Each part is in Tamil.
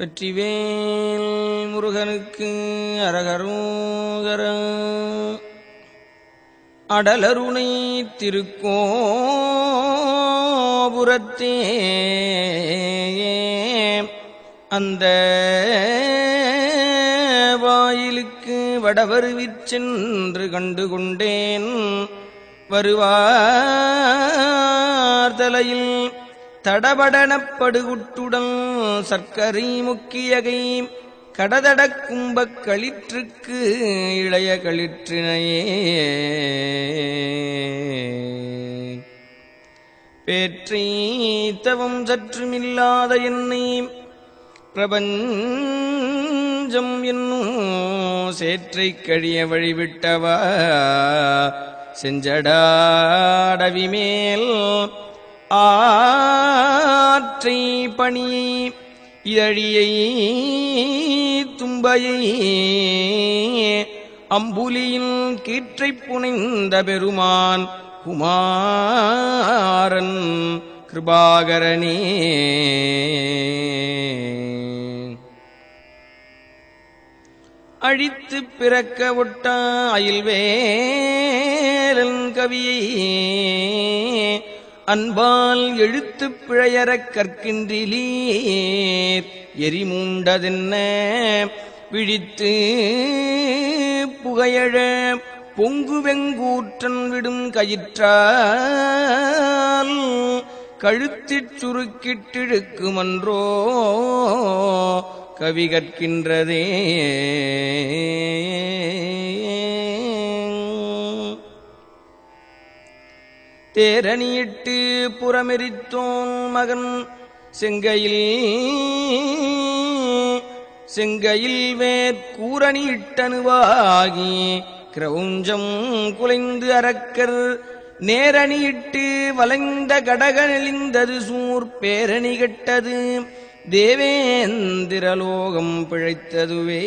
வெற்றிவேல் முருகனுக்கு அரகரோகர அடலருணை திருக்கோபுரத்தே அந்த வாயிலுக்கு வடவருவிற் சென்று கண்டு கொண்டேன் வருவார் தலையில் தடபடனப்படுகுட்டுடன் சர்க்கரை முக்கியகை கடதட கும்பக் களிற்றுக்கு இளைய களிற்றினையே பேற்றை தவம் சற்றுமில்லாத என்னை பிரபஞ்சம் என்னும் சேற்றைக் கழிய வழிவிட்டவா செஞ்சடாடவி மேல் ஆற்றை பணியை இதழியை தும்பையை அம்புலியின் கீற்றைப் புனைந்த பெருமான் குமாரன் கிருபாகரனே அழித்து பிறக்க ஒட்ட அயில்வேலன் கவியை அன்பால் எழுத்துப் பிழையறக் கற்கின்றிலீர் எரிமூண்டதென்ன விழித்து புகையழ பொங்கு வெங்கூற்றன் விடும் கயிற்றால் கழுத்திற் சுருக்கிட்டிழுக்குமன்றோ கவி கற்கின்றதே தேரணியிட்டு புறமெரித்தோன் மகன் செங்கையில் செங்கையில் வேற்கூரணியிட்டனுவாகி கிரௌஞ்சம் குலைந்து அரக்கர் நேரணியிட்டு வளைந்த கடக நெளிந்தது சூர் பேரணி கெட்டது தேவேந்திரலோகம் பிழைத்ததுவே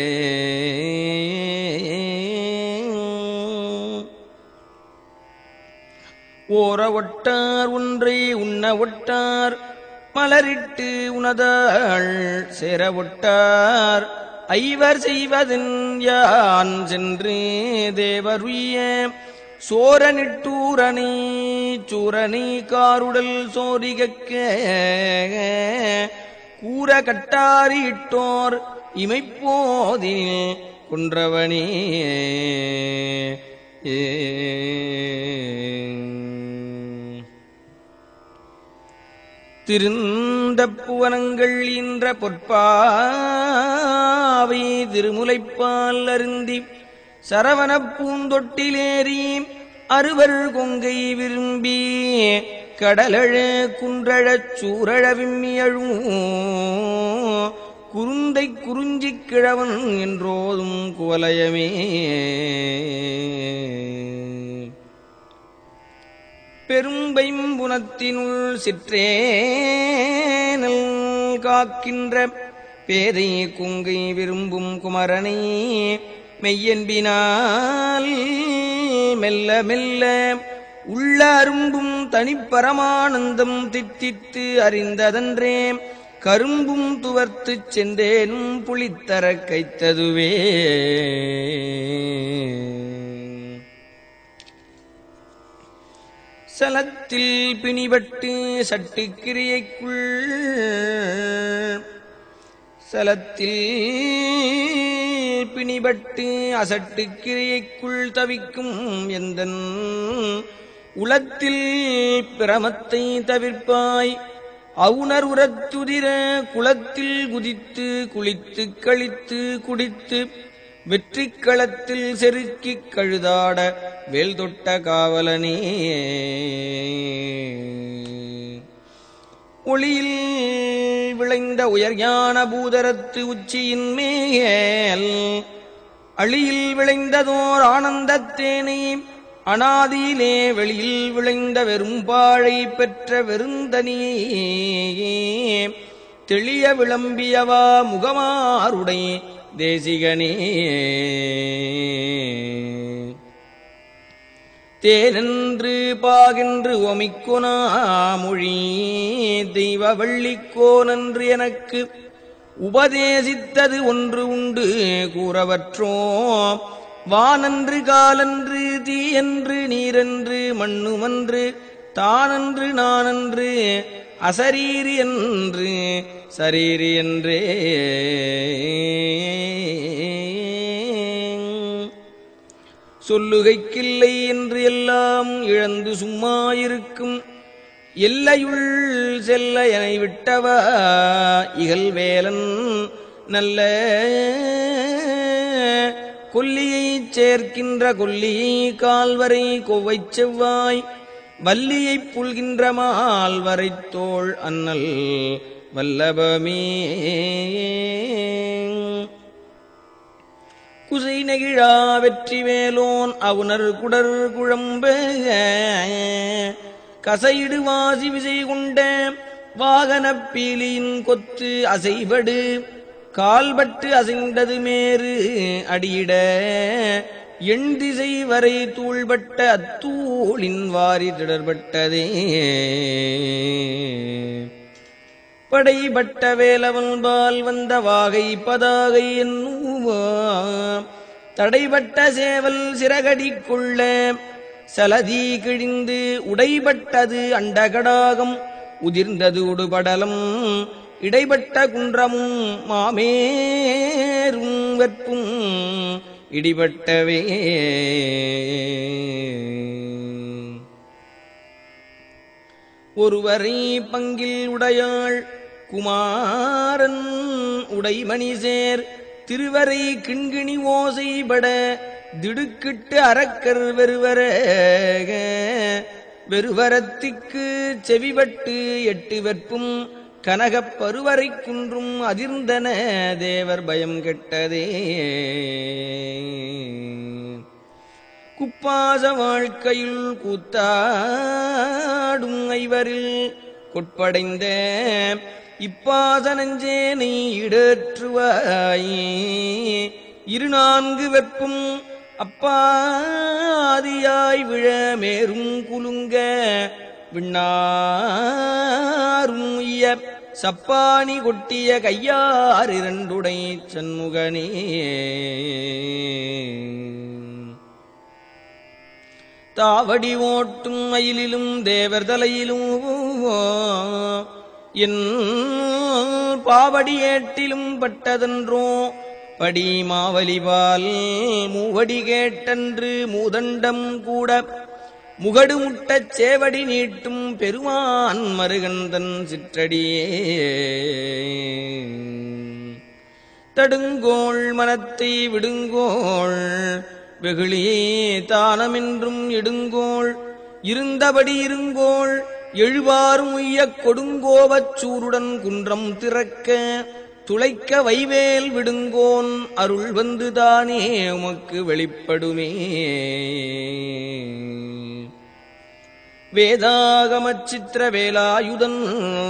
ஓர ஒட்டார் ஒன்றை உண்ண ஒட்டார் மலரிட்டு உணதாள் சேர ஒட்டார் ஐவர் செய்வதன் யான் சென்று தேவருய சோரனிட்டூரணி சூரணி காருடல் சோரிகக்க கூற கட்டாரி இட்டோர் இமைப்போதில் குன்றவனே ஏ திருந்த புவனங்கள் ஈன்ற பொற்பாவை திருமுலைப்பால் அருந்தி சரவணப் பூந்தொட்டிலேறி அறுவர் கொங்கை விரும்பி கடலழ குன்றழச் சூரழ விம்மியழும் குருந்தை குறிஞ்சிக் கிழவன் என்றோதும் குவலயமே பெரும்பைம்புனத்தினுள் சிற்றேனல் காக்கின்ற பேதை குங்கை விரும்பும் குமரனை மெய்யன்பினால் மெல்ல மெல்ல உள்ள அரும்பும் தனிப்பரமானந்தம் தித்தித்து அறிந்ததன்றே கரும்பும் துவர்த்துச் சென்றேனும் புளித்தர கைத்ததுவே சலத்தில் பிணிபட்டு சட்டுக்கிரியைக்குள் சலத்தில் பிணிபட்டு அசட்டுக்கிரியைக்குள் தவிக்கும் எந்தன் உளத்தில் பிரமத்தை தவிர்ப்பாய் அவுணர் உரத்துதிர குளத்தில் குதித்து குளித்து கழித்து குடித்து வெற்றிக் களத்தில் செருக்கிக் கழுதாட வேல் தொட்ட காவலனே ஒளியில் விளைந்த உயர்ஞான பூதரத்து உச்சியின் மேல் அழியில் விளைந்ததோர் ஆனந்தத்தேனை அனாதியிலே வெளியில் விளைந்த வெறும்பாழை பெற்ற வெறுந்தனியே தெளிய விளம்பியவா முகமாருடை தேசிகனே தேனென்று பாகென்று ஒமிக்கொனா மொழி தெய்வ வள்ளிக்கோனன்று எனக்கு உபதேசித்தது ஒன்று உண்டு கூறவற்றோ வானன்று காலன்று தீயன்று நீரன்று மண்ணுமன்று தானன்று நானன்று அசரீரி என்று சரீரி என்றே சொல்லுகைக்கில்லை என்று எல்லாம் இழந்து சும்மா இருக்கும் எல்லையுள் செல்ல என விட்டவா இகல் வேலன் நல்ல கொல்லியைச் சேர்க்கின்ற கொல்லியை கால்வரை கொவ்வைச் செவ்வாய் வல்லியைப் புல்கின்ற மால்வரை தோள் அன்னல் வல்லபமே குசை நெகிழா வெற்றி வேலோன் அவுணர் குடர் குழம்ப கசையிடு வாசி விசை கொண்ட வாகனப் பீலியின் கொத்து அசைபடு கால்பட்டு அசைந்தது மேறு அடியிட எண் திசை வரை தூள்பட்ட அத்தூளின் வாரி திடர்பட்டதே படைபட்ட வேலவன் பால் வந்த வாகை பதாகை என்னுவா தடைபட்ட சேவல் சிறகடி கொள்ள சலதி கிழிந்து உடைபட்டது அண்டகடாகம் உதிர்ந்தது உடுபடலம் இடைப்பட்ட குன்றமும் மாமேரும் வெற்பும் இடிபட்டவே ஒருவரை பங்கில் உடையாள் குமாரன் உடைமணி சேர் திருவரை கிண்கிணி ஓசைபட திடுக்கிட்டு அரக்கர் வெறுவர வெறுவரத்திக்கு செவிபட்டு எட்டு வெற்பும் கனகப் பருவரை குன்றும் அதிர்ந்தன தேவர் பயம் கெட்டதே குப்பாச வாழ்க்கையில் கூத்தாடும் ஐவரில் கொட்படைந்த இப்பாச நஞ்சேனை இடேற்றுவாய் இரு நான்கு வெப்பும் அப்பாதியாய் விழ மேரும் குலுங்க விண்ணாரும் உய்ய சப்பாணி கொட்டிய கையார் இரண்டுடை சண்முகனே தாவடி ஓட்டும் மயிலிலும் தேவர் தலையிலும் என் பாவடி ஏட்டிலும் பட்டதன்றோ படி மாவலிபால் மூவடி கேட்டன்று மூதண்டம் கூட முகடு முட்டச் சேவடி நீட்டும் பெருமான் மருகந்தன் சிற்றடியே தடுங்கோள் மனத்தை விடுங்கோள் வெகுளியே தானமென்றும் எடுங்கோள் இருந்தபடி இருங்கோள் எழுவாரும் உய்யக் கொடுங்கோபச் சூருடன் குன்றம் திறக்க துளைக்க வைவேல் விடுங்கோன் அருள் வந்து தானே உமக்கு வெளிப்படுமே வேதாகமச் சித்திர வேலாயுதன்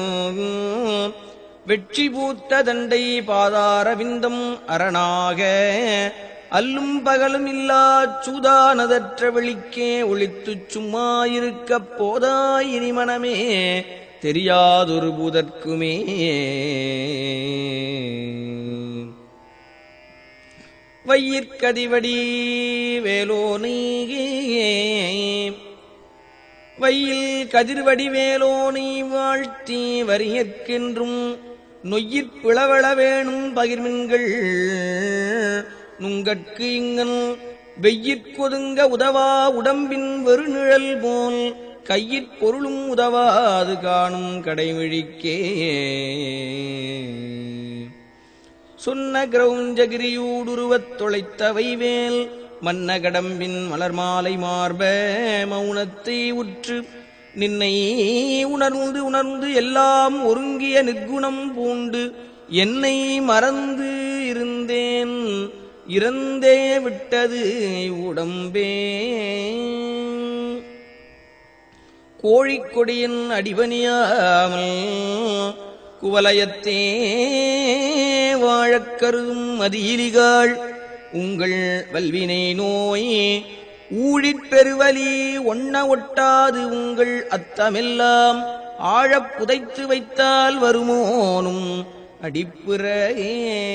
வெற்றி பூத்த தண்டை பாதாரவிந்தம் அரணாக அல்லும் பகலும் இல்லா சூதானதற்ற வெளிக்கே ஒளித்துச் சும்மா இருக்கப் போதாய் இனி மனமே தெரியாதொரு பூதற்குமே வையிற்கதிவடி வேலோனே வையில் கதிர்வடி வேலோனை வாழ்த்தி வரியற்கென்றும் நொய்யிற் பிளவள வேணும் பகிர்மின்கள் நுங்கட்கு இங்கன் வெய்யிற்கொதுங்க உதவா உடம்பின் வெறுநிழல் போல் கையிற் பொருளும் உதவாது காணும் கடைவிழிக்கே சொன்ன கிரௌஞ்சகிரியூடுருவத் தொலைத்த வைவேல் மன்ன கடம்பின் மலர் மாலை மார்ப மௌனத்தை உற்று நின்னை உணர்ந்து உணர்ந்து எல்லாம் ஒருங்கிய நிர்குணம் பூண்டு என்னை மறந்து இருந்தேன் இறந்தே விட்டது உடம்பே கோழிக்கொடியின் அடிபணியாமல் குவலயத்தே வாழக் கருதும் மதியிலிகாள் உங்கள் வல்வினை நோய் ஊழிற் பெருவலி ஒண்ண ஒட்டாது உங்கள் அத்தமெல்லாம் ஆழப் புதைத்து வைத்தால் வருமோனும் அடிப்புறையே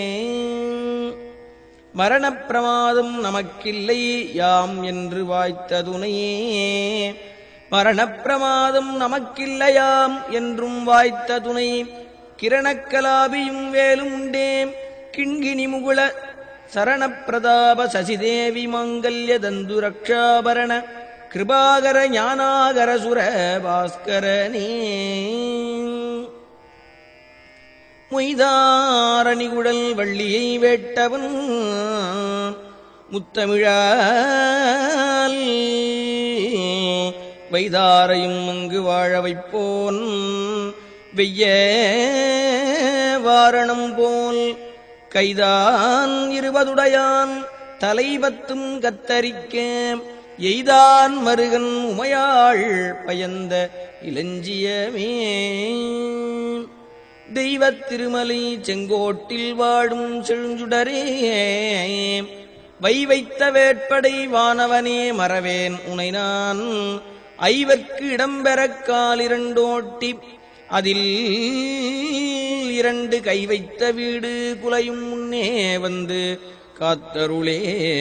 மரணப் பிரமாதம் நமக்கில்லை யாம் என்று வாய்த்த துணையே மரணப் பிரமாதம் நமக்கில்லையாம் என்றும் வாய்த்த துணை கிரணக்கலாபியும் வேலும் உண்டே கிண்கிணி முகுள சரணப்பிரதாப சசிதேவி மங்கல்ய தந்து ரக்ஷாபரண கிருபாகர ஞானாகர சுர பாஸ்கரனே மொய்தாரணிகுழல் வள்ளியை வேட்டவன் முத்தமிழால் வைதாரையும் அங்கு வாழ வைப்போன் வெய்ய வாரணம் போல் கைதான் இருபதுடையான் தலைபத்தும் கத்தரிக்க எய்தான் மருகன் உமையாள் பயந்த இளஞ்சியமே தெய்வத் திருமலை செங்கோட்டில் வாடும் செழுஞ்சுடரே வை வைத்த வேட்படை வானவனே மறவேன் உனை நான் ஐவர்க்கு இடம்பெறக் காலிரண்டோட்டி அதில் இரண்டு கை வைத்த வீடு குலையும் முன்னே வந்து காத்தருளே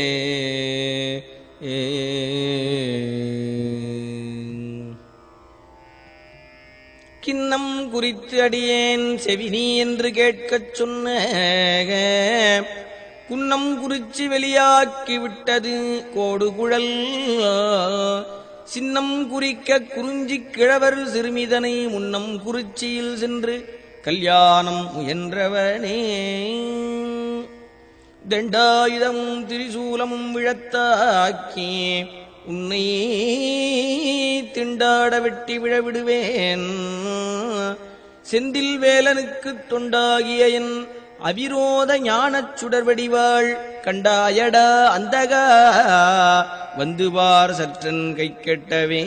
ஏ கிண்ணம் குறித்து அடியேன் செவினி என்று கேட்கச் சொன்ன குன்னம் குறிச்சி வெளியாக்கி விட்டது கோடு குழல் சின்னம் குறிக்க குறிஞ்சிக் கிழவர் சிறுமிதனை முன்னம் குறிச்சியில் சென்று கல்யாணம் முயன்றவனே தண்டாயுதமும் திரிசூலமும் விழத்தாக்கி உன்னை திண்டாட வெட்டி விழவிடுவேன் செந்தில் வேலனுக்குத் தொண்டாகிய என் அவிரோத ஞானச் சுடர்வடிவாள் கண்டாயடா அந்தகா வந்து பார் சற்றன் கை கெட்டவே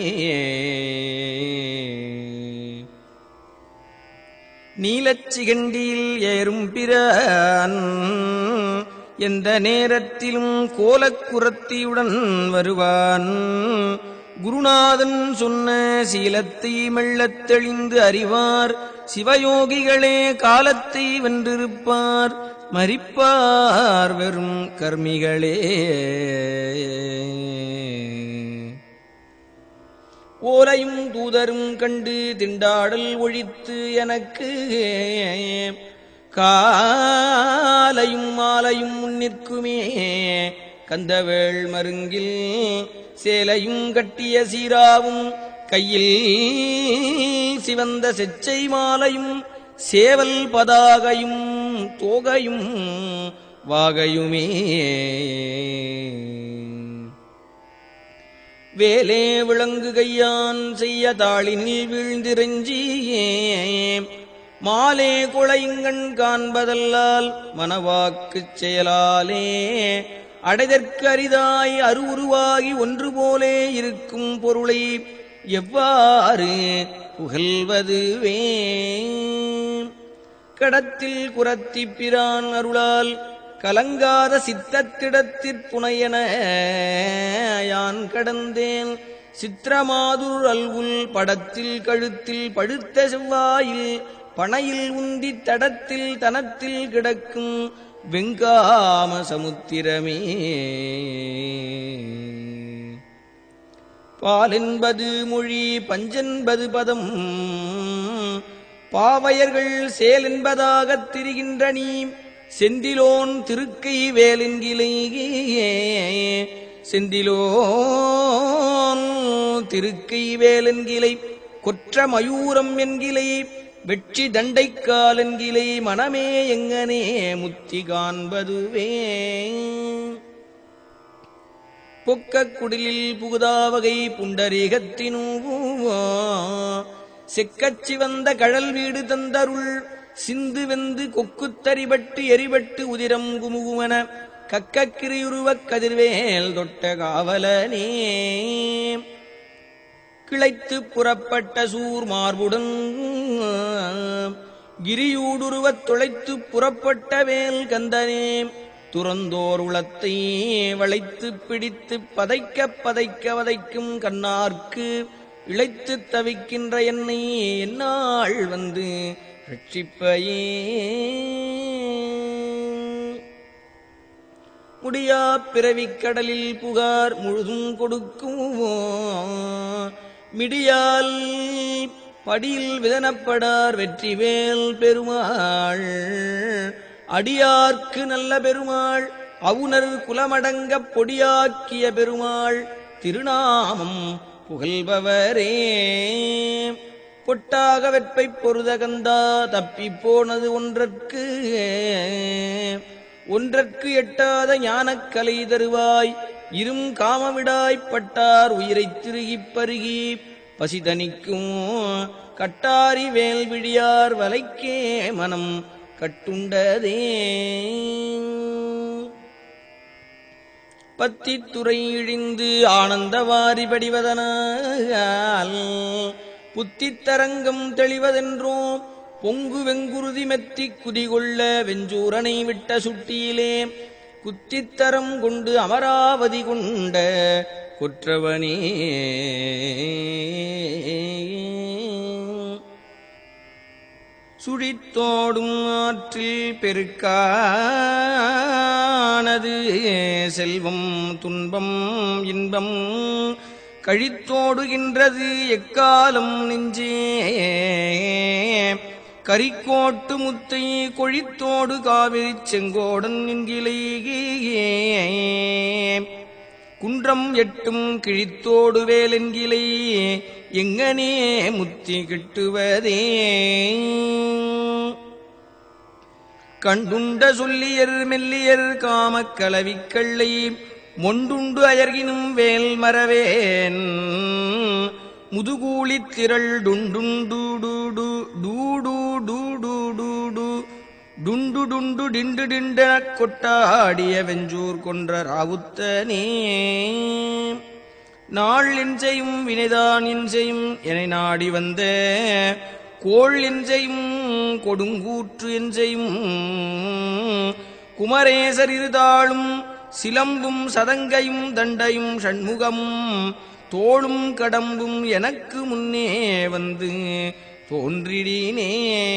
நீலச்சிகண்டியில் ஏறும் பிரான் எந்த நேரத்திலும் கோலக்குரத்தியுடன் வருவான் குருநாதன் சொன்ன சீலத்தை மெல்லத் தெளிந்து அறிவார் சிவயோகிகளே காலத்தை வென்றிருப்பார் மறிப்பார் வெறும் கர்மிகளே ஓலையும் தூதரும் கண்டு திண்டாடல் ஒழித்து எனக்கு காலையும் மாலையும் முன்னிற்குமே கந்தவேள் மருங்கில் சேலையும் கட்டிய சீராவும் கையில் சிவந்த செச்சை மாலையும் சேவல் பதாகையும் தோகையும் வாகையுமே வேலே விளங்கு கையான் செய்ய தாளினில் வீழ்ந்திரஞ்சியே மாலே குளைங்கண் காண்பதல்லால் மனவாக்குச் செயலாலே அடைதற்கு அரிதாய் அருவுருவாகி ஒன்று போலே இருக்கும் பொருளை எவ்வாறு புகழ்வதுவே கடத்தில் குரத்திப் பிரான் அருளால் கலங்காத சித்தத்திடத்திற் புனையன யான் கடந்தேன் சித்திரமாதுர் அல்குல் படத்தில் கழுத்தில் பழுத்த செவ்வாயில் பனையில் உந்தி தடத்தில் தனத்தில் கிடக்கும் வெங்காம சமுத்திரமே பாலென்பது மொழி பஞ்சென்பது பதம் பாவையர்கள் சேல் என்பதாகத் திரிகின்ற நீ செந்திலோன் திருக்கை வேலென்கிலேயே செந்திலோன் திருக்கை வேலென்கிலை கொற்ற மயூரம் என்கிலை வெற்றி தண்டைக்கால் என்கிலை மனமே எங்கனே முத்தி காண்பதுவே பொக்கக் குடிலில் புகுதாவகை புண்டரீகத்தினூவோ செக்கச் சிவந்த கழல் வீடு தந்தருள் சிந்து வெந்து கொக்குத்தரிபட்டு எரிபட்டு உதிரம் குமுகுமன கக்கக்கிரியுருவக் கதிர்வேல் தொட்ட காவலனே கிளைத்து புறப்பட்ட சூர் மார்புடன் கிரியூடுருவத் துளைத்து புறப்பட்ட வேல் கந்தனே துறந்தோர் உளத்தை வளைத்து பிடித்து பதைக்க பதைக்க வதைக்கும் கண்ணார்க்கு இழைத்து தவிக்கின்ற என்னை என்னாள் வந்து ரட்சிப்பையே முடியா பிறவிக் கடலில் புகார் முழுதும் கொடுக்குமோ மிடியால் படியில் விதனப்படார் வெற்றிவேல் பெருமாள் அடியார்க்கு நல்ல பெருமாள் அவுணர் குலமடங்கப் பொடியாக்கிய பெருமாள் திருநாமம் புகழ்பவரே பொட்டாக வெற்பை பொருதகந்தா தப்பிப் போனது ஒன்றற்கு ஒன்றற்கு எட்டாத ஞானக்கலை தருவாய் இரும் காமவிடாய்ப் பட்டார் உயிரைத் திருகிப் பருகி பசிதனிக்கும் கட்டாரி வேல் விழியார் வலைக்கே மனம் கட்டுண்டதே பத்தித்துறை இழிந்து ஆனந்தவாரி படிவதனால் புத்தித்தரங்கம் தெளிவதென்றோ பொங்கு வெங்குருதி மெத்தி குதிகொள்ள வெஞ்சூரனை விட்ட சுட்டியிலே குத்தித்தரம் கொண்டு அமராவதி கொண்ட குற்றவனே சுழித்தோடும் ஆற்றில் பெருக்கானது செல்வம் துன்பம் இன்பம் கழித்தோடுகின்றது எக்காலம் நெஞ்சே கரிக்கோட்டு முத்தை கொழித்தோடு காவிரி செங்கோடன் என்கிலேயே குன்றம் எட்டும் கிழித்தோடு வேலென்கிலே எங்கனே முத்தி கிட்டுவதே கண்டுண்ட சொல்லியர் மெல்லியர் காமக் கலவிக்கள்ளை மொண்டுண்டு அயர்கினும் வேல் மறவேன் முதுகூலித் திரள் டுண்டுண்டு டூடு டூடு டூடு டூடு டுண்டு டுண்டு டிண்டு டிண்டனக் கொட்டாடிய வெஞ்சூர் கொன்ற ராவுத்தனே நாள் எஞ்சையும் வினைதான் எஞ்சையும் என நாடி வந்த கோள் எஞ்சையும் கொடுங்கூற்று எஞ்சையும் குமரேசர் இருதாளும் சிலம்பும் சதங்கையும் தண்டையும் ஷண்முகமும் தோளும் கடம்பும் எனக்கு முன்னே வந்து தோன்றிடினே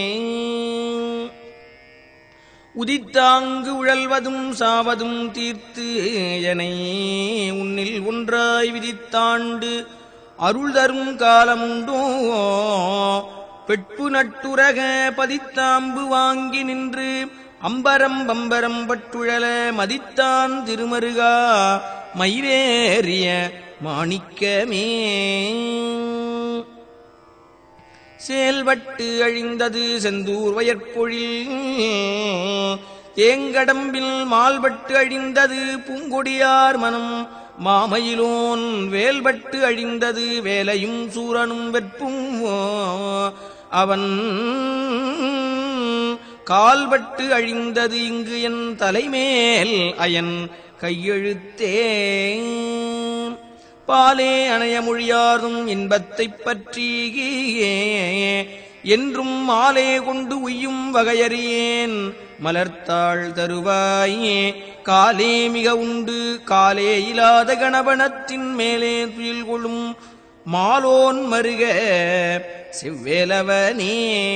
உதித்தாங்கு உழல்வதும் சாவதும் தீர்த்து எனை உன்னில் ஒன்றாய் விதித்தாண்டு அருள் தரும் காலமுண்டோ பெட்பு நட்டுரக பதித்தாம்பு வாங்கி நின்று அம்பரம் பம்பரம் பட்டுழல மதித்தான் திருமருகா மயிலேறிய மாணிக்கமே செயல்பட்டு அழிந்தது செந்தூர் வயற்பொழில் தேங்கடம்பில் மால்பட்டு அழிந்தது பூங்கொடியார் மனம் மாமயிலோன் வேல்பட்டு அழிந்தது வேலையும் சூரனும் வெற்பும் அவன் கால்பட்டு அழிந்தது இங்கு என் தலைமேல் அயன் கையெழுத்தே பாலே அணைய மொழியாரும் இன்பத்தைப் பற்றி என்றும் மாலே கொண்டு உய்யும் வகையறியேன் மலர்த்தாள் தருவாயே காலே மிக உண்டு காலே இல்லாத கணபனத்தின் மேலே துயில் கொள்ளும் மாலோன் மருக செவ்வேலவனே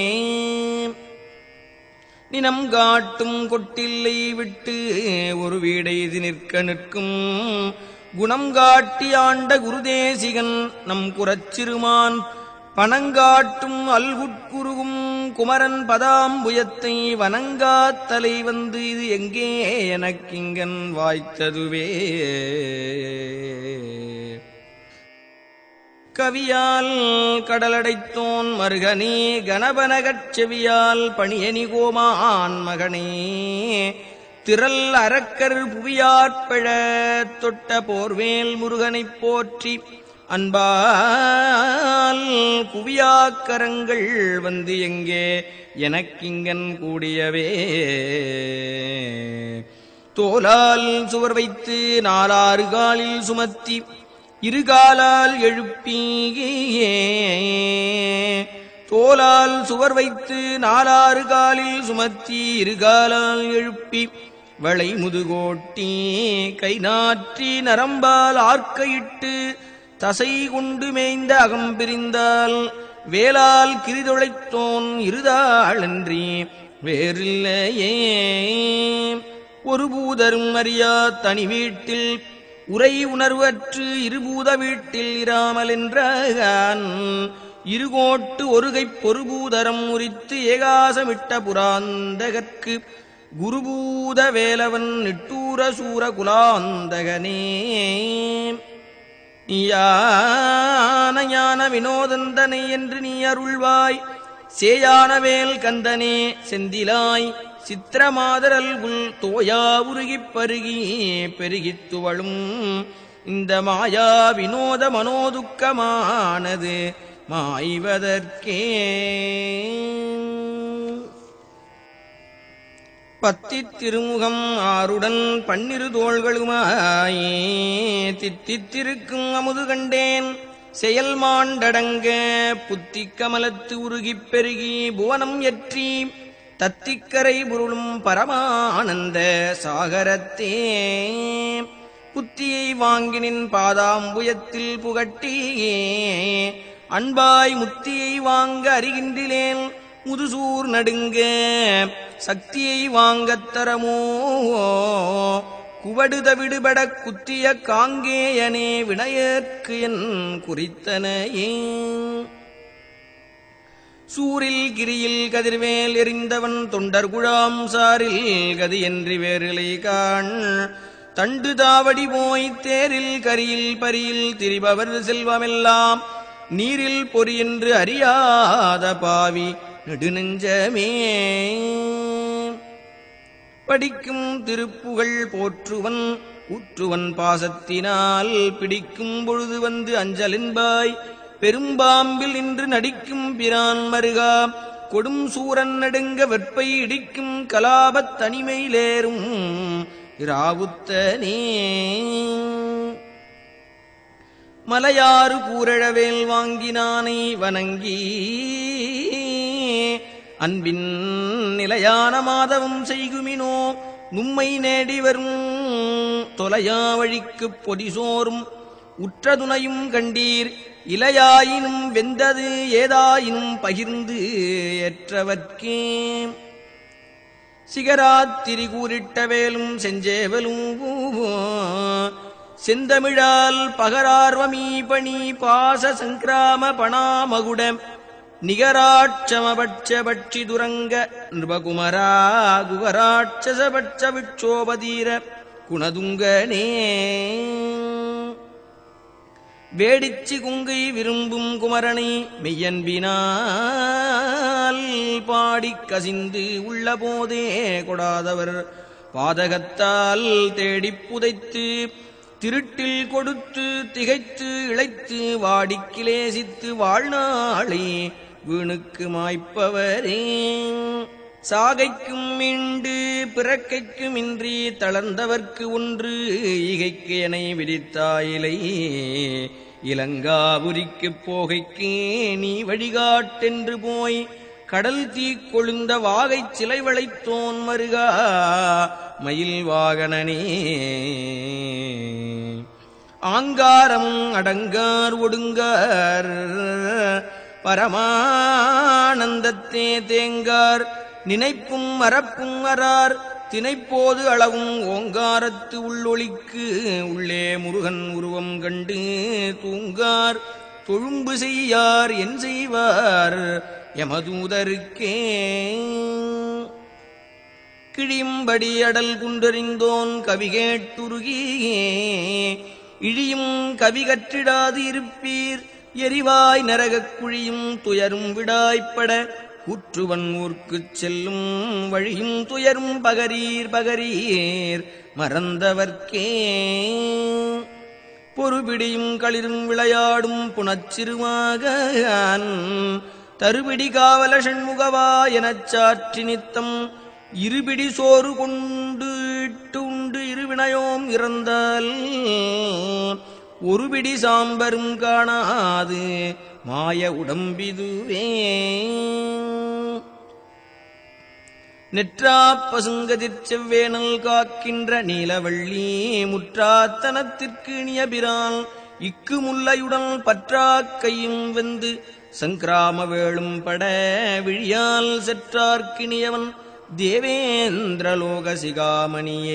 நினம் காட்டும் கொட்டில்லை விட்டு ஒரு வீடைது நிற்க நிற்கும் குணம் காட்டி ஆண்ட குருதேசிகன் நம் குரச்சிறுமான் பணங்காட்டும் அல்குட்குருகும் குமரன் பதாம்புயத்தை வணங்காத் தலை வந்து இது எங்கே எனக்கிங்கன் வாய்த்ததுவே கவியால் கடலடைத்தோன் மருகனே கணபனகச் செவியால் பணியனி கோமான் மகனே திரள் அரக்கர் புவியாற்பழ தொட்ட போர்வேல் முருகனைப் போற்றி அன்பால் குவியாக்கரங்கள் வந்து எங்கே எனக்கிங்கன் கூடியவே தோலால் சுவர் வைத்து நாலாறு காலில் சுமத்தி இருகாலால் எழுப்பியே தோலால் சுவர் வைத்து நாலாறு காலில் சுமத்தி இருகாலால் எழுப்பி வளை முதுகோட்டி கை நாற்றி நரம்பால் ஆர்க்கையிட்டு தசை கொண்டு மேய்ந்த அகம் பிரிந்தால் வேலால் கிரிதொழைத்தோன் இருதாளன்றி வேறில்லையே ஒரு பூதரும் அறியா தனி வீட்டில் உரை உணர்வற்று இருபூத வீட்டில் இராமல் என்றான் இருகோட்டு ஒருகைப் பொறுபூதரம் உரித்து ஏகாசமிட்ட புராந்தகற்கு குருபூத வேலவன் நிட்டூர சூர குலாந்தகனே ஞான ஞான வினோதந்தனை என்று நீ அருள்வாய் சேயானவேல் கந்தனே செந்திலாய் சித்திரமாதரல் உள் தோயா உருகிப் பருகி பெருகித் துவளும் இந்த மாயா வினோத மனோதுக்கமானது மாய்வதற்கே பத்தித் திருமுகம் ஆருடன் பன்னிரு தோள்களுமாயே தித்தித்திருக்கும் அமுது கண்டேன் செயல் மாண்டடங்க புத்திக் கமலத்து உருகிப் பெருகி புவனம் எற்றி தத்திக்கரை புருளும் பரமானந்த சாகரத்தே புத்தியை வாங்கினின் பாதாம்புயத்தில் புகட்டியே அன்பாய் முத்தியை வாங்க அறிகின்றிலேன் முதுசூர் நடுங்க சக்தியை வாங்கத் தரமோ குவடுத விடுபடக் குத்திய காங்கேயனே வினையற்கு என் குறித்தனையே சூரில் கிரியில் கதிர்வேல் எறிந்தவன் தொண்டர் குழாம் சாரில் கதியன்றி வேறிலை காண் தண்டு தாவடி போய் தேரில் கரியில் பரியில் திரிபவர் செல்வமெல்லாம் நீரில் பொறியென்று அறியாத பாவி நெடுநெஞ்சமே படிக்கும் திருப்புகழ் போற்றுவன் ஊற்றுவன் பாசத்தினால் பிடிக்கும் பொழுது வந்து அஞ்சலின்பாய் பெரும்பாம்பில் இன்று நடிக்கும் பிரான் மருகா கொடும் சூரன் நடுங்க வெற்பை இடிக்கும் கலாபத் தனிமையிலேறும் இராவுத்தனே மலையாறு கூரழவேல் வாங்கினானை வணங்கி அன்பின் நிலையான மாதவம் செய்குமினோ நும்மை நேடி வரும் தொலையா வழிக்குப் பொடிசோறும் உற்றதுணையும் கண்டீர் இலையாயினும் வெந்தது ஏதாயினும் பகிர்ந்து ஏற்றவர்க்கே சிகராத்திரி கூறிட்ட வேலும் செஞ்சேவலும் செந்தமிழால் பகரார்வமீ பணி பாச சங்கிராம பணாமகுட நிகராட்சமபட்ச பட்சி துரங்க நிருபகுமரா குகராட்சசபட்ச விட்சோபதீர குணதுங்கனே வேடிச்சி குங்கை விரும்பும் குமரனை மெய்யன்பினால் பாடிக் கசிந்து உள்ள போதே கொடாதவர் பாதகத்தால் தேடிப் புதைத்து திருட்டில் கொடுத்து திகைத்து இழைத்து வாடிக் கிளேசித்து வாழ்நாளை வீணுக்கு மாய்ப்பவரே சாகைக்கும் மீண்டு பிறக்கைக்கும் இன்றி தளர்ந்தவர்க்கு ஒன்று ஈகைக்கு எனை விதித்தாயிலை இலங்காபுரிக்குப் போகைக்கே நீ வழிகாட்டென்று போய் கடல் தீ கொழுந்த வாகைச் சிலை வளைத்தோன் மருகா மயில் வாகனனே ஆங்காரம் அடங்கார் ஒடுங்கார் பரமானந்தத்தே தேங்கார் நினைப்பும் மறப்பும் அறார் தினைப்போது அளவும் ஓங்காரத்து உள்ளொளிக்கு உள்ளே முருகன் உருவம் கண்டு தூங்கார் தொழும்பு செய்யார் என் செய்வார் எமதூதருக்கே கிழியும்படி அடல் குண்டறிந்தோன் கவி கேட்டுருகியே இழியும் கவி கற்றிடாது இருப்பீர் எரிவாய் நரகக் குழியும் துயரும் விடாய்ப்பட கூற்றுவன் ஊர்க்குச் செல்லும் வழியும் துயரும் பகரீர் பகரீர் மறந்தவர்க்கே பொறுபிடியும் களிரும் விளையாடும் புனச்சிறுவாகன் தருபிடி காவல ஷண்முகவா எனச் சாற்றி நித்தம் இருபிடி சோறு கொண்டு இட்டு உண்டு இருவினையோம் இறந்தால் ஒருபிடி சாம்பரும் காணாது மாய உடம்பிதுவே நெற்றாப் பசுங்கதிர் செவ்வேனல் காக்கின்ற நீலவள்ளி முற்றாத்தனத்திற்கு இனியபிரான் இக்கு முல்லையுடன் பற்றாக் கையும் வெந்து சங்கிராம வேளும் பட விழியால் செற்றார்க்கினியவன் தேவேந்திரலோக சிகாமணியே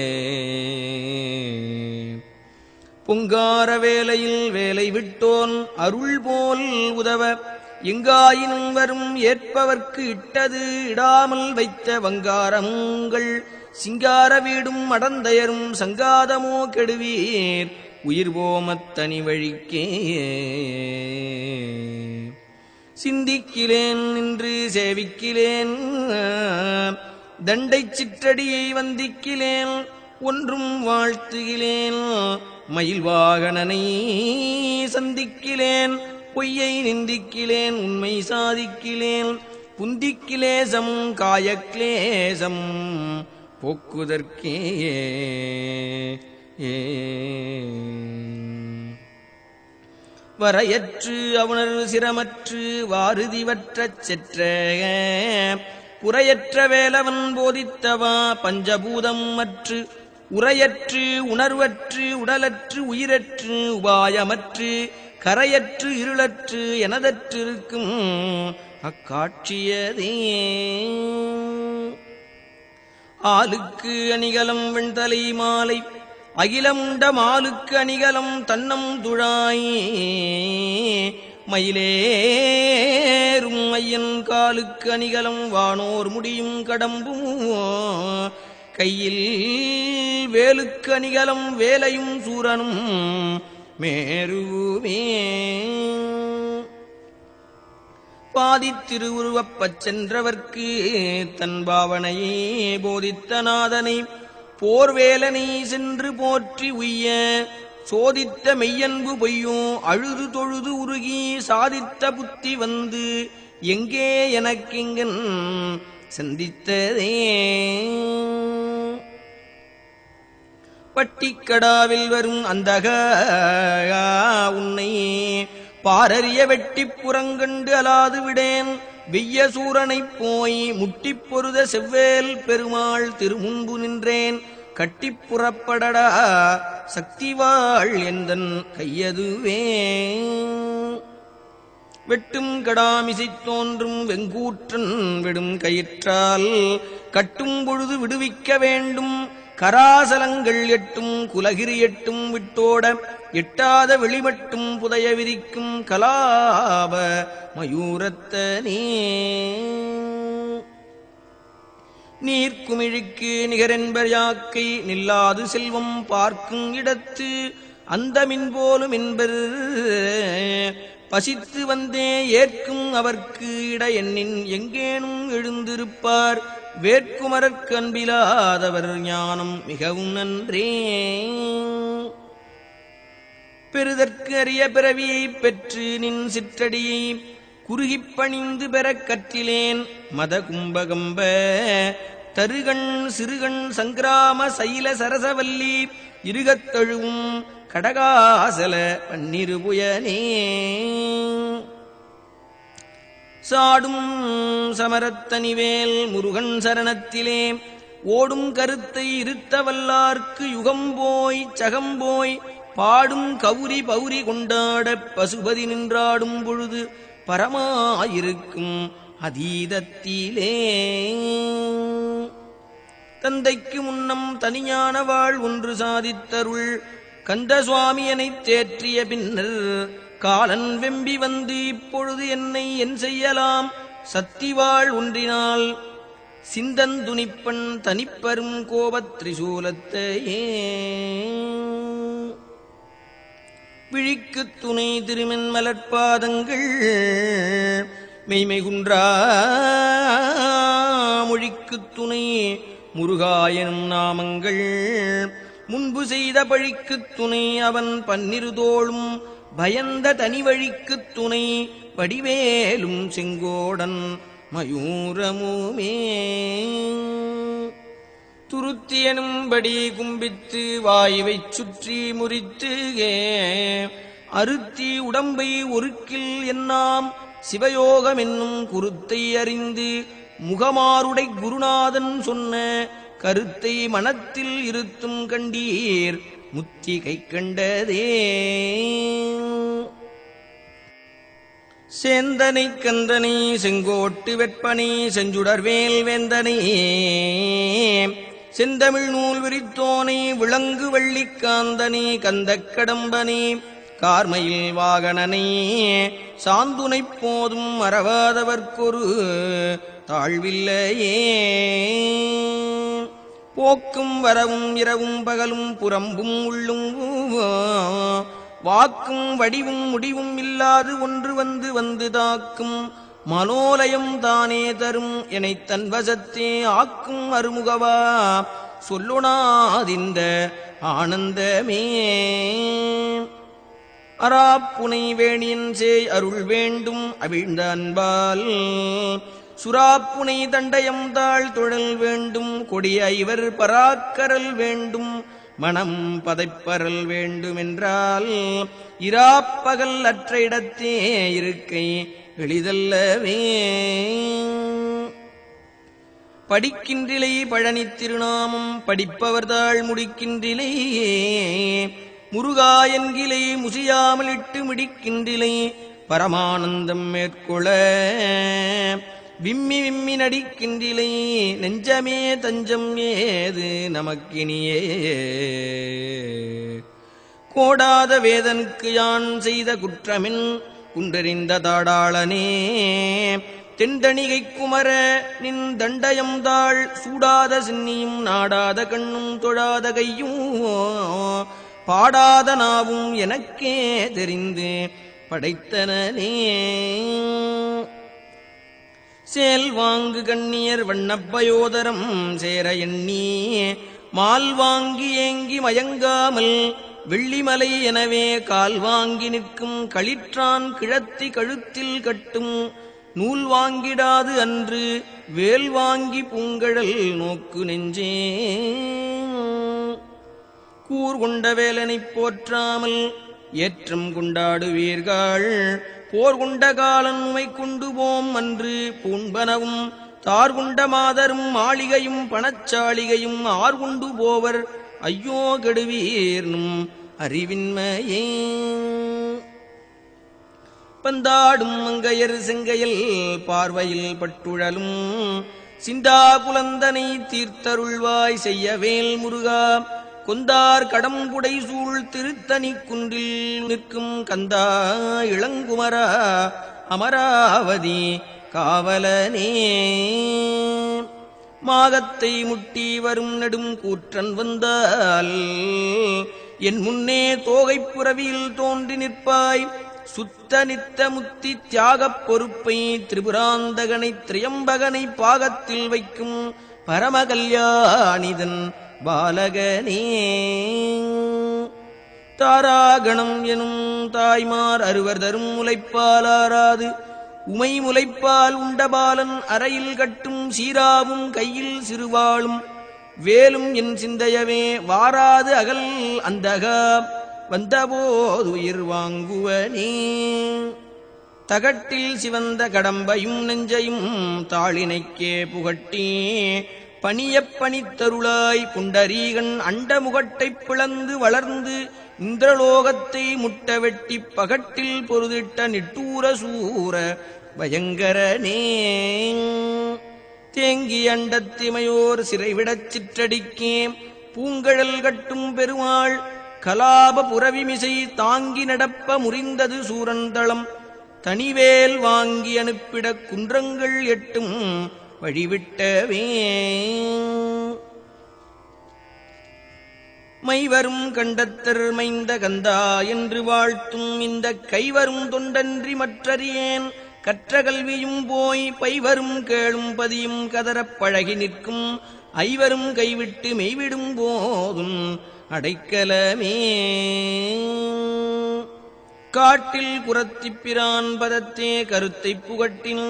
பொங்கார வேலையில் வேலை விட்டோன் அருள் போல் உதவ எங்காயினும் வரும் ஏற்பவர்க்கு இட்டது இடாமல் வைத்த வங்காரங்கள் சிங்கார வீடும் அடந்தயரும் சங்காதமோ கெடுவீர் உயிர் போமத்தனி வழிக்கே சிந்திக்கிலேன் நின்று சேவிக்கிலேன் தண்டை சிற்றடியை வந்திக்கிலேன் ஒன்றும் வாழ்த்துகிலேன் மயில் வாகனனை சந்திக்கிலேன் பொய்யை நிந்திக்கிலேன் உண்மை சாதிக்கிலேன் புந்திக்கிலேசம் காயக்லேசம் போக்குதற்கே ஏ வரையற்று அவனர் சிரமற்று வாருதிவற்றச் செற்ற புறையற்ற வேலவன் போதித்தவா பஞ்சபூதம் மற்று உரையற்று உணர்வற்று உடலற்று உயிரற்று உபாயமற்று கரையற்று இருளற்று எனதற்றிருக்கும் அக்காட்சியதே ஆளுக்கு அணிகலம் வெண்தலை மாலை அகிலமுண்ட மாலுக்கு அணிகலம் தன்னம் துழாய் மயிலேறும் ஐயன் காலுக்கு அணிகலம் வானோர் முடியும் கடம்பும் கையில் வேலுக்கு அணிகலம் வேலையும் சூரனும் மேருவே பாதித்திருவுருவப்பச் சென்றவர்க்கு தன் பாவனையே போதித்த நாதனை போர்வேலனை சென்று போற்றி உய்ய சோதித்த மெய்யன்பு பொய்யோ அழுது தொழுது உருகி சாதித்த புத்தி வந்து எங்கே எனக்கிங்கன் சந்தித்ததே பட்டிக்கடாவில் வரும் அந்தக உன்னை பாரறிய வெட்டிப் புறங்கண்டு அலாது விடேன் வெய்ய சூரனைப் போய் முட்டிப் பொருத செவ்வேல் பெருமாள் திருமுன்பு நின்றேன் கட்டிப் புறப்படடா சக்திவாள் எந்தன் கையதுவே வெட்டும் கடாமிசைத் தோன்றும் வெங்கூற்றன் விடும் கயிற்றால் கட்டும் பொழுது விடுவிக்க வேண்டும் கராசலங்கள் எட்டும் குலகிரி எட்டும் விட்டோட எட்டாத வெளிமட்டும் புதைய விரிக்கும் கலாப மயூரத்தனே நீர்க்குமிழிக்கு நிகரென்பர் யாக்கை நில்லாது செல்வம் பார்க்கும் இடத்து அந்த மின்போலும் என்பர் பசித்து வந்தே ஏற்கும் அவர்க்கு இட எண்ணின் எங்கேனும் எழுந்திருப்பார் வேட்குமரற்கு அன்பிலாதவர் ஞானம் மிகவும் நன்றே பெறுதற்கு அரிய பிறவியைப் பெற்று நின் சிற்றடியை குறுகிப் பணிந்து பெறக் கற்றிலேன் மத கும்பகம்ப தருகண் சிறுகண் சங்கிராம சைல சரசவல்லி இருகத்தழுவும் கடகாசல பன்னிருபுயனே சாடும் சமரத்தனிவேல் முருகன் சரணத்திலே ஓடும் கருத்தை இருத்தவல்லார்க்கு யுகம் போய் சகம் போய் பாடும் கௌரி பௌரி கொண்டாடப் பசுபதி நின்றாடும் பொழுது பரமாயிருக்கும் அதீதத்திலே தந்தைக்கு முன்னம் தனியான வாழ் ஒன்று சாதித்தருள் கந்த சுவாமியனைத் தேற்றிய பின்னர் காலன் வெம்பி வந்து இப்பொழுது என்னை என் செய்யலாம் சத்திவாள் ஒன்றினால் சிந்தந்துணிப்பன் தனிப்பெரும் கோபத் திரிசூலத்தையே விழிக்குத் துணை திருமென் மலர்பாதங்கள் மெய்மை குன்றா மொழிக்குத் துணை முருகாயனும் நாமங்கள் முன்பு செய்த பழிக்குத் துணை அவன் பன்னிருதோளும் பயந்த தனி வழிக்குத் துணை வடிவேலும் செங்கோடன் மயூரமுமே துருத்தியனும்படி கும்பித்து வாயுவைச் சுற்றி முறித்து அருத்தி உடம்பை ஒருக்கில் என்னாம் சிவயோகம் என்னும் குருத்தை அறிந்து முகமாருடை குருநாதன் சொன்ன கருத்தை மனத்தில் இருத்தும் கண்டீர் முத்தி கை கண்டதே சேந்தனை கந்தனை செங்கோட்டு வெப்பனை செஞ்சுடர்வேல் வேந்தனை செந்தமிழ் நூல் விரித்தோனை விளங்கு வள்ளிக்காந்தனை கந்தக் கடம்பனை கார்மையில் வாகனனை சாந்துனைப் போதும் மறவாதவர்க்கொரு தாழ்வில்லையே போக்கும் வரவும் இரவும் பகலும் புறம்பும் உள்ளும் வாக்கும் வடிவும் முடிவும் இல்லாது ஒன்று வந்து வந்து தாக்கும் மனோலயம் தானே தரும் எனைத் தன் வசத்தே ஆக்கும் அருமுகவா சொல்லுணாதிந்த ஆனந்தமே அராப்புனை வேணியன் சேய் அருள் வேண்டும் அவிழ்ந்த அன்பால் சுறாப்புனை தண்டயம் தாழ் தொழல் வேண்டும் கொடிய ஐவர் பராக்கரல் வேண்டும் மனம் பதைப்பரல் வேண்டுமென்றால் இராப்பகல் அற்ற இடத்தே இருக்கை எளிதல்லவே படிக்கின்றிலை பழனி திருநாமம் படிப்பவர்தாள் முடிக்கின்றிலை முருகா என்கிலை முசியாமலிட்டு மிடிக்கின்றிலை பரமானந்தம் மேற்கொள்ள விம்மி விம்மி நடிக்கின்றிலை நெஞ்சமே தஞ்சம் ஏது நமக்கினியே கோடாத வேதனுக்கு யான் செய்த குற்றமின் குன்றறிந்த தாடாளனே தெண்டணிகை குமர நின் தண்டயம் தாள் சூடாத சின்னியும் நாடாத கண்ணும் தொழாத கையும் பாடாத நாவும் எனக்கே தெரிந்து படைத்தனனே சேல் வாங்கு கண்ணியர் வண்ணப்பயோதரம் சேர எண்ணி மால் வாங்கி ஏங்கி மயங்காமல் வெள்ளிமலை எனவே கால் வாங்கி நிற்கும் களிற்றான் கிழத்தி கழுத்தில் கட்டும் நூல் வாங்கிடாது அன்று வேல் வாங்கி பூங்கழல் நோக்கு நெஞ்சே கூர்கொண்ட வேலனைப் போற்றாமல் ஏற்றம் கொண்டாடுவீர்கள் போர் கொண்ட காலன் உமை கொண்டு போம் அன்று பூண்பனவும் தார்குண்ட மாதரும் மாளிகையும் பணச்சாளிகையும் ஆர்கொண்டு போவர் ஐயோ கெடுவீர்னும் அறிவின்மையே பந்தாடும் மங்கையர் செங்கையில் பார்வையில் பட்டுழலும் சிந்தா குலந்தனை தீர்த்தருள்வாய் செய்யவேல் முருகா கொந்தார் கடம்புடை சூழ் திருத்தணி குன்றில் நிற்கும் கந்தா இளங்குமரா அமராவதி காவலனே மாகத்தை முட்டி வரும் நெடும் கூற்றன் வந்தால் என் முன்னே தோகைப் புறவியில் தோன்றி நிற்பாய் சுத்த நித்த முத்தி தியாகப் பொறுப்பை திரிபுராந்தகனை திரியம்பகனை பாகத்தில் வைக்கும் பரமகல்யாணிதன் பாலகனே தாராகணம் எனும் தாய்மார் அறுவர் தரும் முலைப்பாலாராது உமை முலைப்பால் உண்டபாலன் அறையில் கட்டும் சீராவும் கையில் சிறுவாளும் வேலும் என் சிந்தையவே வாராது அகல் அந்தகா வந்தபோது உயிர் வாங்குவனே தகட்டில் சிவந்த கடம்பையும் நெஞ்சையும் தாளினைக்கே புகட்டி பணியப் பணித்தருளாய் புண்டரீகன் அண்டமுகட்டைப் பிளந்து வளர்ந்து இந்திரலோகத்தை முட்ட வெட்டிப் பகட்டில் பொருதிட்ட நிட்டூர சூர பயங்கரனே தேங்கி அண்டத்திமையோர் சிறைவிடச் சிற்றடிக்கே பூங்கழல் கட்டும் பெருமாள் கலாப புறவிமிசை தாங்கி நடப்ப முறிந்தது சூரந்தளம் தனிவேல் வாங்கி அனுப்பிடக் குன்றங்கள் எட்டும் வழிவிட்டவே மைவரும் கண்டத்தர் மைந்த கந்தா என்று வாழ்த்தும் இந்த கைவரும் தொண்டன்றி மற்றறியேன் கற்ற கல்வியும் போய் பைவரும் கேளும் பதியும் கதறப் பழகி நிற்கும் ஐவரும் கைவிட்டு மெய்விடும் போதும் அடைக்கலமே காட்டில் குரத்திப்பிரான் பதத்தே கருத்தை புகட்டின்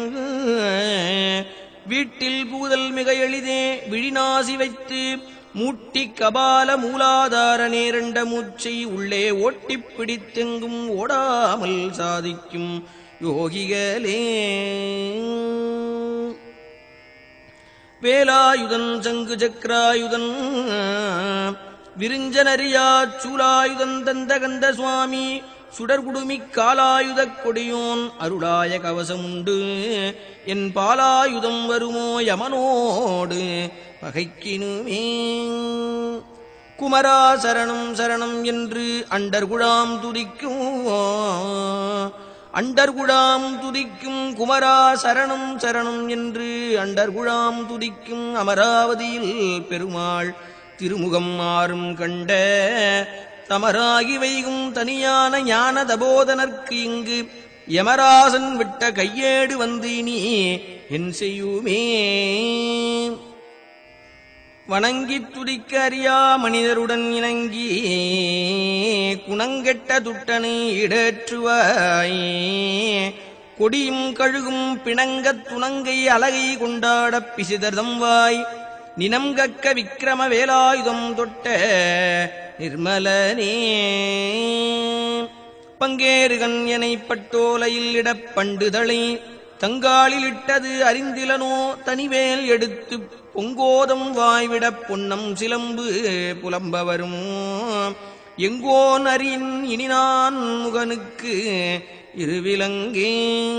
வீட்டில் பூதல் மிக எளிதே விழிநாசி வைத்து மூட்டி கபால மூலாதார நேரண்ட மூச்சை உள்ளே ஓட்டிப் பிடித்தெங்கும் ஓடாமல் சாதிக்கும் யோகிகளே வேலாயுதன் சங்கு சக்கராயுதன் விரிஞ்சனரியா சூலாயுதன் தந்த கந்த சுவாமி சுடர்குடுமிக் காலாயுதக் கொடியோன் அருளாய கவசமுண்டு என் பாலாயுதம் வருமோ யமனோடு பகைக்கினுமே குமரா சரணம் சரணம் என்று அண்டர்குழாம் துதிக்கும் அண்டர்குழாம் துதிக்கும் குமரா சரணம் சரணம் என்று அண்டர்குழாம் துதிக்கும் அமராவதியில் பெருமாள் திருமுகம் மாறும் கண்ட தமராகி வைகும் தனியான ஞான தபோதனர்க்கு இங்கு யமராசன் விட்ட கையேடு வந்து இனி என் செய்யுமே வணங்கித் துதிக்க அறியா மனிதருடன் இணங்கி குணங்கெட்ட துட்டனை இடேற்றுவாய் கொடியும் கழுகும் பிணங்கத் துணங்கை அலகை கொண்டாடப் பிசிதர்தம் வாய் நினம்கக்க விக்கிரம வேலாயுதம் தொட்ட நிர்மலனே பங்கேறுகன் எனை பட்டோலையில் இடப் பண்டுதளை தங்காலில் இட்டது அறிந்திலனோ தனிவேல் எடுத்துப் பொங்கோதம் வாய்விடப் பொன்னம் சிலம்பு புலம்ப வரும் எங்கோன் அறியின் இனி நான் முகனுக்கு இருவிலங்கே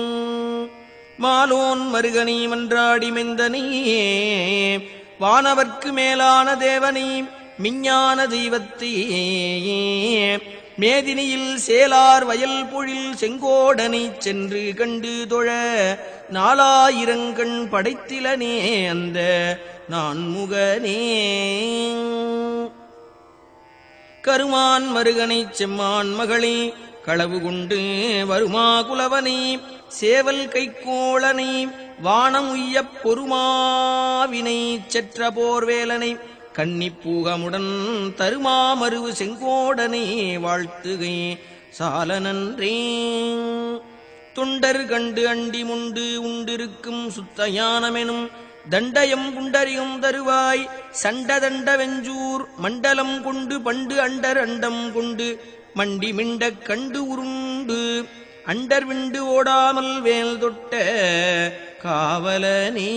மாலோன் மருகனி மன்றாடி மெந்தனே வானவர்க்கு மேலான தேவனை மிஞ்ஞான தெய்வத்தே மேதினியில் சேலார் வயல் பொழில் செங்கோடனைச் சென்று கண்டு தொழ நாலாயிரங்கண் படைத்திலனே அந்த நான் முகனே கருமான் மருகனைச் செம்மான் மகளே களவு கொண்டு வருமா குலவனை சேவல் கைக்கோளனை வானம் உய்யப் பொறுமாவினை செற்ற போர்வேலனை கன்னிப்பூகமுடன் தருமாமருவு செங்கோடனை வாழ்த்துகை சால நன்றே தொண்டர் கண்டு அண்டி முண்டு உண்டிருக்கும் சுத்த ஞானமெனும் தண்டயம் குண்டரியும் தருவாய் சண்ட தண்ட வெஞ்சூர் மண்டலம் கொண்டு பண்டு அண்டர் அண்டம் கொண்டு மண்டி மிண்டக் கண்டு உருண்டு அண்டர் விண்டு ஓடாமல் வேல் தொட்ட காவலனே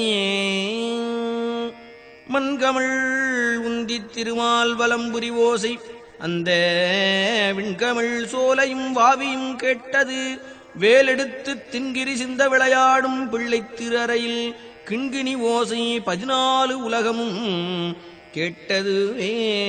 மண்கமிழ் உந்தித் திருமால் வலம்புரி ஓசை அந்த விண்கமிழ் சோலையும் வாவியும் கேட்டது வேலெடுத்து தின்கிரி சிந்த விளையாடும் பிள்ளைத் திரறையில் கிண்கிணி ஓசை பதினாலு உலகமும் கேட்டதுவே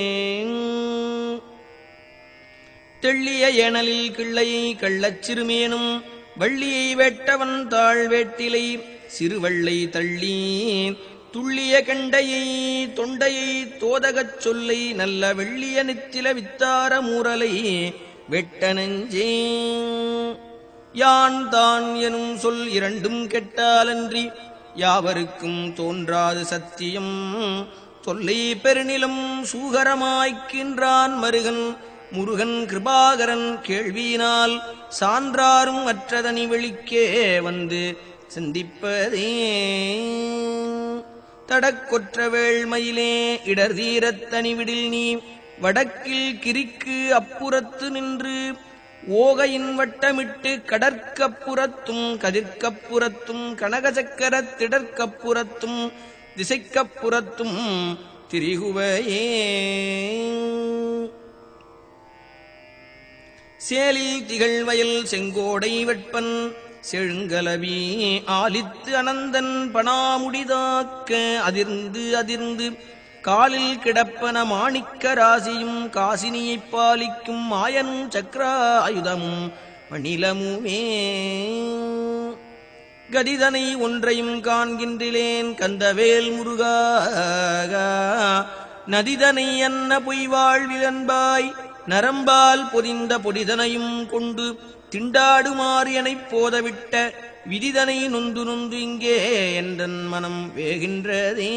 தெள்ளிய ஏனலில் கிள்ளையை கள்ளச் சிறுமேனும் வள்ளியை வேட்டவன் தாழ் வேட்டிலை சிறுவள்ளை தள்ளி துள்ளிய கண்டையை தொண்டையை தோதகச் சொல்லை நல்ல வெள்ளிய நித்தில வித்தார மூரலை வெட்ட நெஞ்சே யான் தான் எனும் சொல் இரண்டும் கெட்டாலன்றி யாவருக்கும் தோன்றாது சத்தியம் தொல்லை பெருநிலம் சூகரமாய்க்கின்றான் மருகன் முருகன் கிருபாகரன் கேள்வியினால் சான்றாரும் அற்றதனி வெளிக்கே வந்து சிந்திப்பதே தடக்கொற்ற வேள்மையிலே இடர் தீரத் தனிவிடில் நீ வடக்கில் கிரிக்கு அப்புறத்து நின்று ஓகையின் வட்டமிட்டு கடற்கப்புறத்தும் கதிர்க்கப்புறத்தும் கனகசக்கரத் திடற்கப்புறத்தும் திசைக்கப்புறத்தும் திரிகுவையே சேலில் திகழ்வயல் செங்கோடை வெட்பன் செழுங்கலவி ஆலித்து அனந்தன் பணாமுடிதாக்க அதிர்ந்து அதிர்ந்து காலில் கிடப்பன மாணிக்க ராசியும் காசினியைப் பாலிக்கும் மாயனும் சக்கராயுதமும் மணிலமுமே கதிதனை ஒன்றையும் காண்கின்றிலேன் கந்தவேல் முருகா நதிதனை அன்ன பொய்வாழ்விலன்பாய் நரம்பால் பொதிந்த பொடிதனையும் கொண்டு திண்டாடுமாறு எனப் போதவிட்ட விதிதனை நொந்து நொந்து இங்கே என்றன் மனம் வேகின்றதே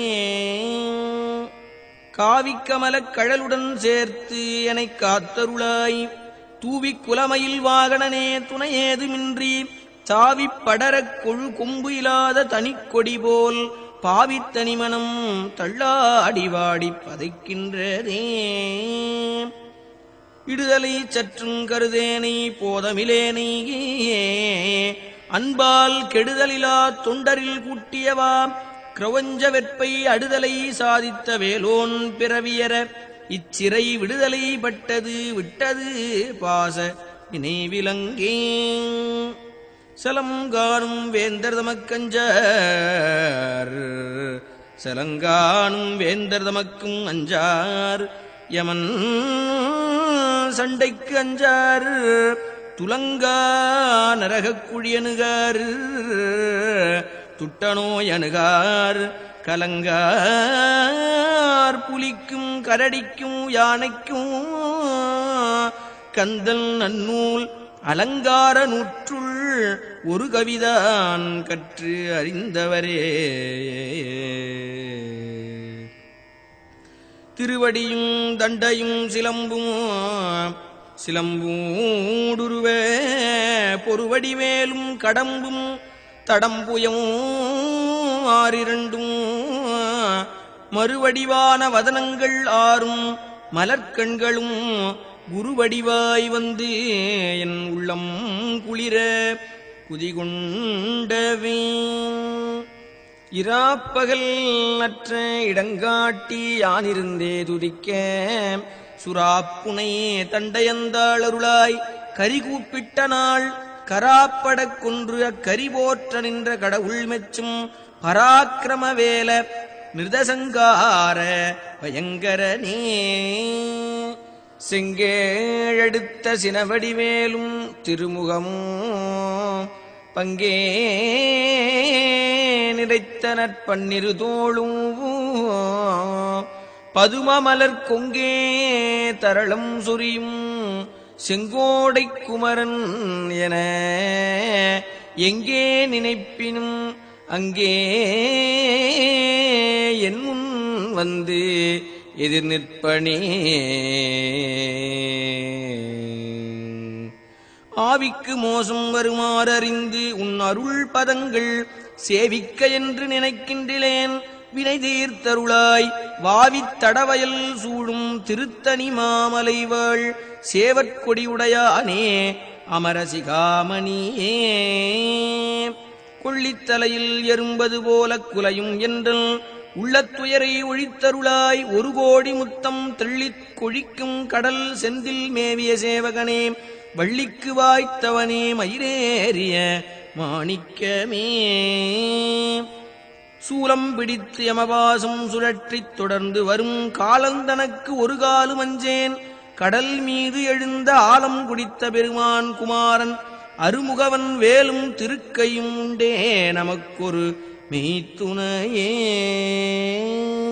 காவிக்கமலக் கழலுடன் சேர்த்து எனக் காத்தருளாய் தூவிக் குலமையில் வாகனனே துணையேதுமின்றி சாவிப் படரக் கொழு கொம்பு இல்லாத தனிக்கொடி போல் பாவித் தனிமனம் தள்ளாடி வாடிப் பதைக்கின்றதே இடுதலை சற்றும் கருதேனை போதமிலேனை அன்பால் கெடுதலிலா தொண்டரில் கூட்டியவா கிரவஞ்ச வெற்பை அடுதலை சாதித்த வேலோன் பிறவியர இச்சிறை விடுதலை பட்டது விட்டது பாச நினைவிலங்கே சலம் காணும் வேந்தர் தமக்கஞ்சார் சலங்கானும் வேந்தர் தமக்கும் அஞ்சார் யமன் சண்டைக்கு அஞ்சார் துலங்கா நரகக் குழியணுகார் துட்டநோய் அணுகார் கலங்கார் புலிக்கும் கரடிக்கும் யானைக்கும் கந்தல் நன்னூல் அலங்கார நூற்றுள் ஒரு கவிதான் கற்று அறிந்தவரே திருவடியும் தண்டையும் சிலம்பும் சிலம்பூடுருவே பொறுவடி மேலும் கடம்பும் தடம்புயம் ஆறிரண்டும் மறுவடிவான வதனங்கள் ஆறும் மலர்க்கண்களும் குருவடிவாய் வந்து என் உள்ளம் குளிர குதிகொண்டவே இராப்பகல் அற்ற இடங்காட்டி யானிருந்தே துதிக்க சுறாப்புனை தண்டையந்தாளருளாய் கரி கூப்பிட்ட நாள் கராப்படக் கொன்று அக்கரி போற்ற நின்ற கடவுள் மெச்சும் பராக்கிரம வேல நிருதசங்கார பயங்கரனே செங்கேழெடுத்த சினவடிவேலும் திருமுகமும் பங்கே நிறைத்த நற்பன்னிரு தோளும் பதுமமலர் கொங்கே தரளம் சொரியும் செங்கோடை குமரன் என எங்கே நினைப்பினும் அங்கே என் முன் வந்து எதிர் நிற்பனே ஆவிக்கு மோசம் வருமாறறிந்து உன் அருள் பதங்கள் சேவிக்க என்று நினைக்கின்றேன் வினை தீர்த்தருளாய் வாவித் தடவயல் சூழும் திருத்தணி மாமலைவாள் சேவற்கொடியுடையானே அமரசிகாமணியே கொள்ளித்தலையில் எறும்பது போல குலையும் என்றல் உள்ளத்துயரை ஒழித்தருளாய் ஒரு கோடி முத்தம் தெள்ளிக் கொழிக்கும் கடல் செந்தில் மேவிய சேவகனே வள்ளிக்கு வாய்த்தவனே மயிரேறிய மாணிக்கமே சூலம் பிடித்து யமபாசம் சுழற்றித் தொடர்ந்து வரும் காலந்தனக்கு ஒரு காலும் அஞ்சேன் கடல் மீது எழுந்த ஆலம் குடித்த பெருமான் குமாரன் அருமுகவன் வேலும் திருக்கையும் உண்டே நமக்கொரு மெய்த்துணையே